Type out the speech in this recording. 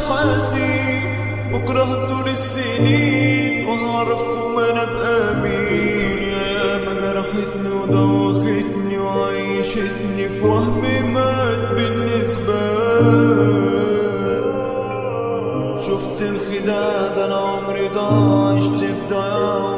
حزين بكرة هتدور السنين وهعرفكم انا بأمين يا ما جرحتني ودوختني وعيشتني في وهم مات بالنسبة شفت الخداع ده انا عمري ضاع عشت في ضياع